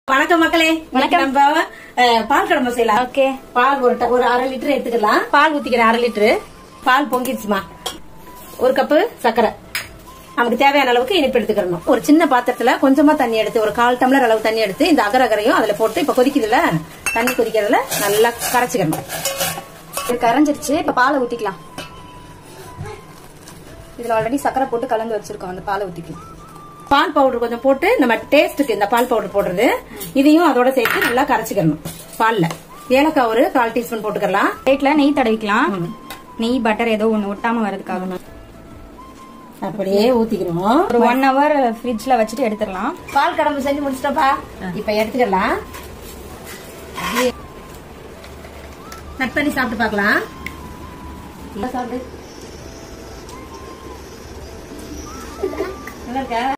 வணக்கம் மக்களே இன்னைக்கு நம்ம அஹ், பால் கடமை செய்யலாம் ஓகே பால் ஒரு ட- ஒரு அரை லிட்டர் எடுத்துக்கலாம் பால் ஊத்திக்கிறேன் அரை லிட்டரு பால் பொங்கிடுச்சுமா ஒரு கப்பு சர்க்கரை நமக்கு தேவையான அளவுக்கு இனிப்பு எடுத்துக்கிறணும் ஒரு சின்ன பாத்திரத்துல கொஞ்சமா தண்ணி எடுத்து ஒரு கால் டம்ளர் அளவு தண்ணி எடுத்து இந்த அகர அகரையும் அதுல போட்டு இப்ப கொதிக்குதுல தண்ணி கொதிக்கிறதுல நல்லா கரைச்சிக்கணும் இது கரைஞ்சிருச்சு இப்ப பாலை ஊத்திக்கலாம் இதுல ஆல்ரெடி சக்கரை போட்டு கலந்து வச்சிருக்கோம் அந்த பாலை ஊத்திக்கலாம் பால் பவுடர் கொஞ்சம் போட்டு நம்ம டேஸ்ட்டுக்கு இந்த பால் பவுடர் போடுறது இதையும் அதோட சேர்த்து நல்லா கரைச்சிக்கணும் பால்ல ஏலக்காய் ஒரு கால் டீஸ்பூன் போட்டுக்கலாம் பிளேட்ல நெய் தடவிக்கலாம் நெய் பட்டர் ஏதோ ஒண்ணு ஒட்டாம வரதுக்காக அப்படியே ஊத்திக்கிறோம் ஒரு ஒன் ஹவர் ஃப்ரிட்ஜ்ல வச்சுட்டு எடுத்துடலாம் பால் கடம்பு செஞ்சு முடிச்சிட்டப்பா இப்ப எடுத்துக்கலாம் கட் பண்ணி சாப்பிட்டு பார்க்கலாம் சாப்பிடு நல்லா இருக்கா